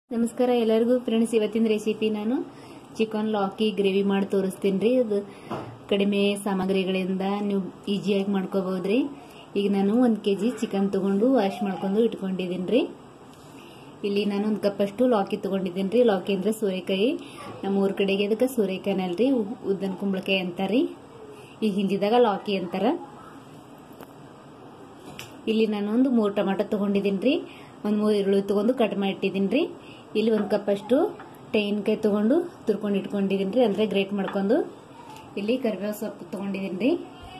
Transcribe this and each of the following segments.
ನಮಸ್ಕಾರ ಎಲ್ಲರಿಗೂ ಫ್ರೆಂಡ್ಸ್ ಇವತ್ತಿನ ರೆಸಿಪಿ ನಾನು ಚಿಕನ್ ಲಾಕಿ ಗ್ರೇವಿ ಮಾಡಿ ತೋರಿಸ್ತೀನಿ ರೀ ಅದು ಕಡಿಮೆ ಸಾಮಗ್ರಿಗಳಿಂದ ನೀವು ಈಸಿಯಾಗಿ ಮಾಡ್ಕೋಬಹುದ್ರಿ ಈಗ ನಾನು ಒಂದು ಕೆ ಜಿ ಚಿಕನ್ ತಗೊಂಡು ವಾಶ್ ಮಾಡ್ಕೊಂಡು ಇಟ್ಕೊಂಡಿದ್ದೀನಿ ರೀ ಇಲ್ಲಿ ನಾನು ಒಂದು ಕಪ್ಪಷ್ಟು ಲಾಕಿ ತಗೊಂಡಿದ್ದೀನಿ ರೀ ಲಾಕಿ ಅಂದ್ರೆ ಸೋರೆಕಾಯಿ ನಮ್ಮ ಊರ ಕಡೆಗೆ ಅದಕ್ಕೆ ಸೋರೆಕಾಯಿ ಅಲ್ರಿ ಉದ್ದನ್ ಕುಂಬಳಕಾಯಿ ಅಂತಾರ್ರಿ ಈಗ ಹಿಂದಿದಾಗ ಲಾಕಿ ಅಂತಾರ ಇಲ್ಲಿ ನಾನು ಒಂದು ಮೂರು ಟೊಮಾಟೊ ತಗೊಂಡಿದ್ದೀನಿ ರೀ ಒಂದು ಮೂರು ಈರುಳ್ಳಿ ತಗೊಂಡು ಕಟ್ ಮಾಡಿ ಇಟ್ಟಿದ್ದೀನಿ ರೀ ಇಲ್ಲಿ ಒಂದು ಕಪ್ಪಷ್ಟು ತೆಂಗಿನಕಾಯಿ ತಗೊಂಡು ತುರ್ಕೊಂಡು ಇಟ್ಕೊಂಡಿದ್ದೀನಿ ರೀ ಅಂದರೆ ಗ್ರೇಟ್ ಮಾಡ್ಕೊಂಡು ಇಲ್ಲಿ ಕರಿಬೇವು ಸೊಪ್ಪು ತಗೊಂಡಿದ್ದೀನಿ ರೀ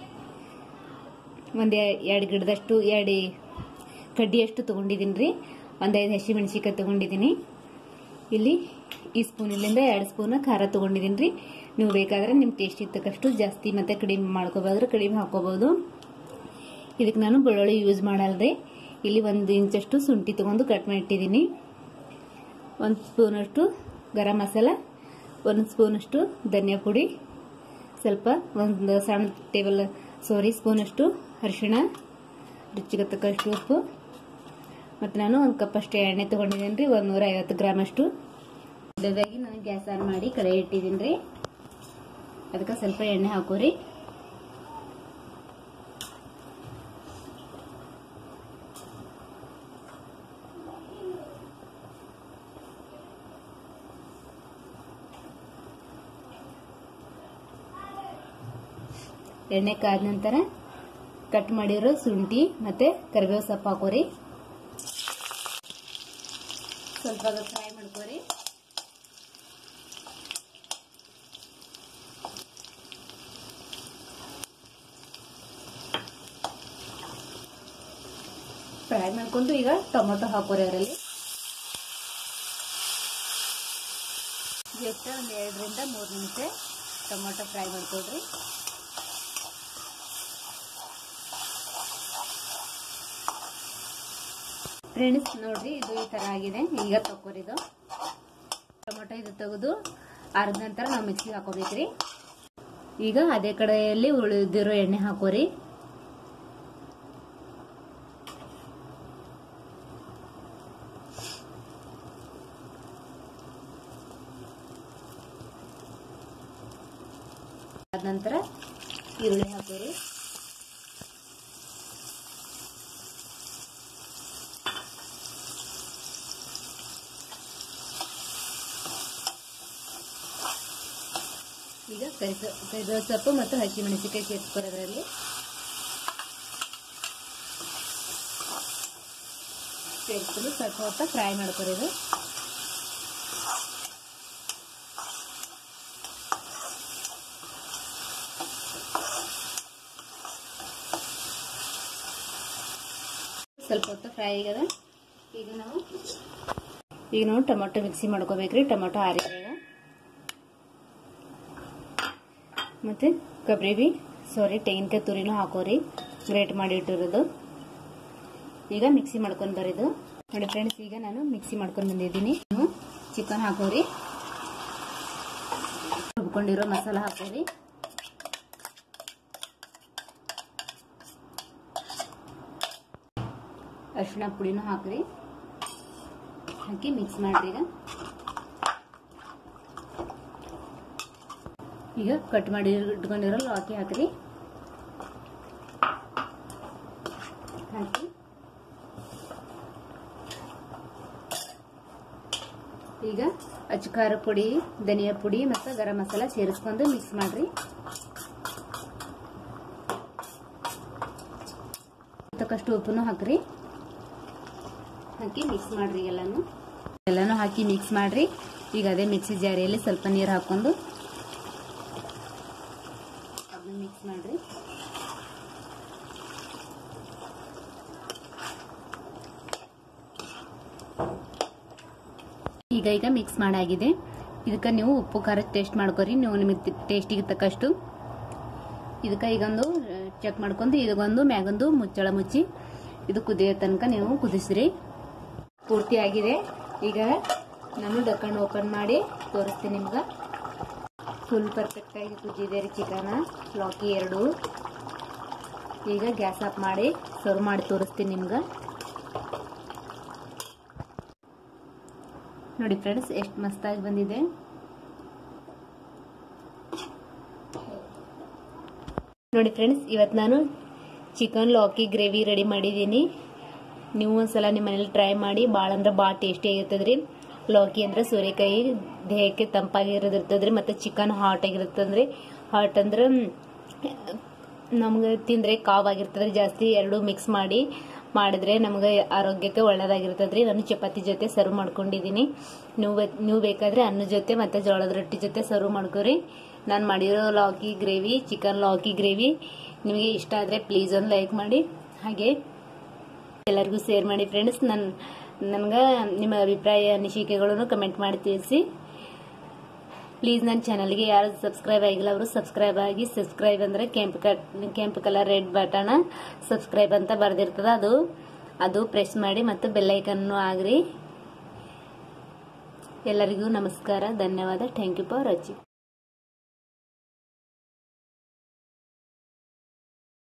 ಒಂದು ಎರಡು ಗಿಡದಷ್ಟು ಎರಡು ಕಡ್ಡಿಯಷ್ಟು ತಗೊಂಡಿದ್ದೀನಿ ರೀ ಒಂದು ಐದು ಹಸಿ ಮೆಣಸಿಕಾಯಿ ತಗೊಂಡಿದ್ದೀನಿ ಇಲ್ಲಿ ಈ ಸ್ಪೂನ್ ಇಲ್ಲಿಂದ ಎರಡು ಸ್ಪೂನ್ ಖಾರ ತಗೊಂಡಿದ್ದೀನಿ ರೀ ನೀವು ಬೇಕಾದ್ರೆ ನಿಮ್ಮ ಟೇಸ್ಟ್ ಇದ್ದಕ್ಕಷ್ಟು ಜಾಸ್ತಿ ಮತ್ತೆ ಕಡಿಮೆ ಮಾಡ್ಕೋಬೋದ್ರೆ ಕಡಿಮೆ ಹಾಕೋಬಹುದು ಇದಕ್ಕೆ ನಾನು ಬೆಳ್ಳುಳ್ಳಿ ಯೂಸ್ ಮಾಡಲ್ರಿ ಇಲ್ಲಿ ಒಂದು ಇಂಚಷ್ಟು ಶುಂಠಿ ತಗೊಂಡು ಕಟ್ ಮಾಡಿ ಇಟ್ಟಿದ್ದೀನಿ ಒಂದು ಸ್ಪೂನಷ್ಟು ಗರಂ ಮಸಾಲ ಒಂದು ಸ್ಪೂನಷ್ಟು ಧನಿಯಾ ಪುಡಿ ಸ್ವಲ್ಪ ಒಂದು ಸಣ್ಣ ಟೇಬಲ್ ಸಾರಿ ಸ್ಪೂನಷ್ಟು ಅರಿಶಿಣ ರುಚಿಗೆ ತಕ್ಕಷ್ಟು ಉಪ್ಪು ಮತ್ತು ನಾನು ಒಂದು ಕಪ್ಪಷ್ಟು ಎಣ್ಣೆ ತೊಗೊಂಡಿದ್ದೀನಿ ರೀ ಒಂದು ನೂರ ಐವತ್ತು ಗ್ರಾಮ್ ಅಷ್ಟು ಇದಾಗಿ ನಾನು ಗ್ಯಾಸ್ ಆನ್ ಮಾಡಿ ಕಡೆ ಇಟ್ಟಿದ್ದೀನಿ ರೀ ಅದಕ್ಕೆ ಸ್ವಲ್ಪ ಎಣ್ಣೆ ಹಾಕೋರಿ ಎಣ್ಣೆ ಕಾದ ನಂತರ ಕಟ್ ಮಾಡಿರೋ ಶುಂಠಿ ಮತ್ತೆ ಕರಿಬೇವು ಸೊಪ್ಪು ಹಾಕೋರಿ ಸ್ವಲ್ಪ ಫ್ರೈ ಮಾಡ್ಕೋರಿ ಫ್ರೈ ಮಾಡ್ಕೊಂಡು ಈಗ ಟೊಮೊಟೊ ಹಾಕೋರಿ ಅದರಲ್ಲಿ ಜಸ್ಟ್ ಒಂದು ಎರಡರಿಂದ ಮೂರು ನಿಮಿಷ ಟೊಮೊಟೊ ಫ್ರೈ ಮಾಡ್ಕೊಡ್ರಿ ಫ್ರೆಂಡ್ಸ್ ನೋಡ್ರಿ ಇದು ಈ ತರ ಆಗಿದೆ ಈಗ ತಕೋರಿದು ಟೊಮೊಟೊ ಇದು ತೆಗೆದು ಅರ್ಧ ನಂತರ ನಾವು ಮಿಕ್ಸಿಗೆ ಹಾಕೋಬೇಕ್ರಿ ಈಗ ಅದೇ ಕಡೆಯಲ್ಲಿ ಉಳಿದಿರೋ ಎಣ್ಣೆ ಹಾಕೋರಿ ಅದ ನಂತರ ಈರುಳ್ಳಿ ಹಾಕೋರಿ ಈಗ ಕರಿಬೇವು ಸೊಪ್ಪು ಮತ್ತು ಹಸಿ ಮೆಣಸಿನಕಾಯಿ ಸೇರಿಸ್ಕೊರೋದ್ರಲ್ಲಿ ಸೇರಿಸ್ಕೊಂಡು ಸ್ವಲ್ಪ ಹೊತ್ತ ಫ್ರೈ ಮಾಡ್ಕೊರೋದು ಸ್ವಲ್ಪ ಹೊತ್ತು ಫ್ರೈ ಆಗದ ಈಗ ನಾವು ಈಗ ನಾವು ಟೊಮೊಟೊ ಮಿಕ್ಸಿ ಮಾಡ್ಕೋಬೇಕ್ರಿ ಟೊಮೊಟೊ ಆರಿದಾಗ ಮತ್ತು ಕೊಬ್ಬರಿ ಬಿ ಸಾರಿ ತೆಂಗಿನಕಾಯಿ ತುರಿನೂ ಹಾಕೋರಿ ಗ್ರೇಟ್ ಮಾಡಿ ಇಟ್ಟಿರೋದು ಈಗ ಮಿಕ್ಸಿ ಮಾಡ್ಕೊಂಡು ಬರೋದು ನೋಡಿ ಫ್ರೆಂಡ್ಸ್ ಈಗ ನಾನು ಮಿಕ್ಸಿ ಮಾಡ್ಕೊಂಡು ಬಂದಿದ್ದೀನಿ ನಾನು ಚಿಕನ್ ಹಾಕೋರಿ ರುಬ್ಕೊಂಡಿರೋ ಮಸಾಲ ಹಾಕೋರಿ ಅರಿಶಿಣ ಪುಡಿನೂ ಹಾಕ್ರಿ ಹಾಕಿ ಮಿಕ್ಸ್ ಮಾಡ್ರಿ ಈಗ ಈಗ ಕಟ್ ಮಾಡಿ ಇಟ್ಕೊಂಡಿರೋ ಲಾಕಿ ಹಾಕ್ರಿ ಹಾಕಿ ಈಗ ಅಚ್ಕಾರ ಪುಡಿ ಧನಿಯಾ ಪುಡಿ ಮತ್ತು ಗರಂ ಮಸಾಲ ಸೇರಿಸ್ಕೊಂಡು ಮಿಕ್ಸ್ ಮಾಡ್ರಿ ತಕ್ಕಷ್ಟು ಉಪ್ಪನ್ನು ಹಾಕ್ರಿ ಹಾಕಿ ಮಿಕ್ಸ್ ಮಾಡ್ರಿ ಎಲ್ಲಾನು ಎಲ್ಲಾನು ಹಾಕಿ ಮಿಕ್ಸ್ ಮಾಡ್ರಿ ಈಗ ಅದೇ ಮಿಕ್ಸಿ ಜಾರಿಯಲ್ಲಿ ಸ್ವಲ್ಪ ನೀರು ಹಾಕೊಂಡು ಅದನ್ನ ಮಿಕ್ಸ್ ಮಾಡ್ರಿ ಈಗ ಈಗ ಮಿಕ್ಸ್ ಮಾಡಾಗಿದೆ ಇದಕ್ಕೆ ನೀವು ಉಪ್ಪು ಖಾರ ಟೇಸ್ಟ್ ಮಾಡ್ಕೊರಿ ನೀವು ನಿಮಗೆ ಟೇಸ್ಟಿಗೆ ತಕ್ಕಷ್ಟು ಇದಕ್ಕೆ ಈಗೊಂದು ಚೆಕ್ ಮಾಡ್ಕೊಂಡು ಇದಕ್ಕೊಂದು ಮ್ಯಾಗೊಂದು ಮುಚ್ಚಳ ಮುಚ್ಚಿ ಇದು ಕುದಿಯೋ ತನಕ ನೀವು ಕುದಿಸ್ರಿ ಪೂರ್ತಿ ಆಗಿದೆ ಈಗ ನಾನು ಡಕ್ಕಂಡು ಓಪನ್ ಮಾಡಿ ತೋರಿಸ್ತೀನಿ ನಿಮ್ಗೆ ಫುಲ್ ಪರ್ಫೆಕ್ಟ್ ಆಗಿ ಕುದ್ದಿದೆ ರೀ ಚಿಕನ ಲಾಕಿ ಎರಡು ಈಗ ಗ್ಯಾಸ್ ಆಫ್ ಮಾಡಿ ಸರ್ವ್ ಮಾಡಿ ತೋರಿಸ್ತೀನಿ ನಿಮ್ಗೆ ನೋಡಿ ಫ್ರೆಂಡ್ಸ್ ಎಷ್ಟು ಮಸ್ತಾಗಿ ಬಂದಿದೆ ನೋಡಿ ಫ್ರೆಂಡ್ಸ್ ಇವತ್ತು ನಾನು ಚಿಕನ್ ಲಾಕಿ ಗ್ರೇವಿ ರೆಡಿ ಮಾಡಿದ್ದೀನಿ ನೀವು ಒಂದ್ಸಲ ನಿಮ್ಮ ಮನೇಲಿ ಟ್ರೈ ಮಾಡಿ ಭಾಳ ಅಂದ್ರೆ ಭಾಳ ಟೇಸ್ಟಿ ಆಗಿರ್ತದೆ ರೀ ಲೌಕಿ ಅಂದ್ರೆ ಸೂರ್ಯಕಾಯಿ ದೇಹಕ್ಕೆ ತಂಪಾಗಿರೋದಿರ್ತದೆ ರೀ ಮತ್ತು ಚಿಕನ್ ಹಾಟ್ ಆಗಿರ್ತದೆ ಹಾಟ್ ಅಂದ್ರೆ ನಮ್ಗೆ ತಿಂದರೆ ಕಾವಾಗಿರ್ತದೆ ಜಾಸ್ತಿ ಎರಡು ಮಿಕ್ಸ್ ಮಾಡಿ ಮಾಡಿದ್ರೆ ನಮ್ಗೆ ಆರೋಗ್ಯಕ್ಕೆ ಒಳ್ಳೇದಾಗಿರ್ತದೆ ರೀ ನಾನು ಚಪಾತಿ ಜೊತೆ ಸರ್ವ್ ಮಾಡ್ಕೊಂಡಿದ್ದೀನಿ ನೀವು ನೀವು ಬೇಕಾದರೆ ಅನ್ನ ಜೊತೆ ಮತ್ತು ಜೋಳದ ರೊಟ್ಟಿ ಜೊತೆ ಸರ್ವ್ ಮಾಡ್ಕೊರಿ ನಾನು ಮಾಡಿರೋ ಲಾಕಿ ಗ್ರೇವಿ ಚಿಕನ್ ಲಾಕಿ ಗ್ರೇವಿ ನಿಮಗೆ ಇಷ್ಟ ಆದರೆ ಪ್ಲೀಸ್ ಒಂದು ಲೈಕ್ ಮಾಡಿ ಹಾಗೆ ಎಲ್ಲರಿಗೂ ಶೇರ್ ಮಾಡಿ ಫ್ರೆಂಡ್ಸ್ ನನ್ನ ನನಗೆ ನಿಮ್ಮ ಅಭಿಪ್ರಾಯ ಅನಿಸಿಕೆಗಳನ್ನು ಕಮೆಂಟ್ ಮಾಡಿ ತಿಳಿಸಿ ಪ್ಲೀಸ್ ನನ್ನ ಚಾನಲ್ಗೆ ಯಾರು ಸಬ್ಸ್ಕ್ರೈಬ್ ಆಗಿಲ್ಲ ಅವರು ಸಬ್ಸ್ಕ್ರೈಬ್ ಆಗಿ ಸಬ್ಸ್ಕ್ರೈಬ್ ಅಂದರೆ ಕೆಂಪು ಕಟ್ ಕೆಂಪು ಕಲರ್ ರೆಡ್ ಬಟನ್ ಸಬ್ಸ್ಕ್ರೈಬ್ ಅಂತ ಬರ್ದಿರ್ತದೆ ಅದು ಅದು ಪ್ರೆಸ್ ಮಾಡಿ ಮತ್ತು ಬೆಲ್ಲೈಕನ್ನು ಆಗ್ರಿ ಎಲ್ಲರಿಗೂ ನಮಸ್ಕಾರ ಧನ್ಯವಾದ ಥ್ಯಾಂಕ್ ಯು ಫಾರ್ ವಾಚಿಂಗ್